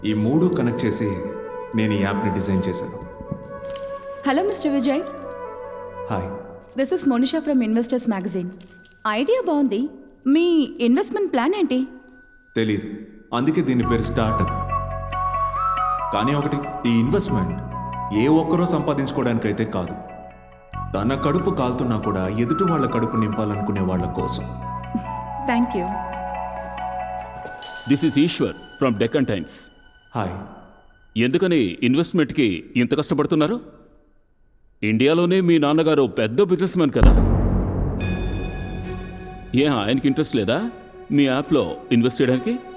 ఈ మూడు కనెక్ట్ చేసి నేను ఈ యాప్ని డిజైన్ చేశాను hello mister Vijay hi this is Monisha from investors magazine idea బాగుంది మీ ఇన్వెస్ట్మెంట్ ప్లాన్ ఏంటి తెలీదు అందుకే దీని పేరు స్టార్టప్ కానీ ఒకటి ఈ ఇన్వెస్ట్మెంట్ ఏ ఒక్కరో సంపాదించుకోవడానికైతే కాదు తన కడుపు కాలుతున్నా కూడా ఎదుటి వాళ్ళ కడుపు నింపాలనుకునే వాళ్ళ కోసం thank you this is Eshwar from Deccan times hi ఎందుకని ఇన్వెస్ట్మెంట్కి ఇంత కష్టపడుతున్నారు ఇండియాలోనే మీ నాన్నగారు పెద్ద బిజినెస్ మ్యాన్ కదా ఏ ఆయనకి ఇంట్రెస్ట్ లేదా మీ యాప్లో ఇన్వెస్ట్ చేయడానికి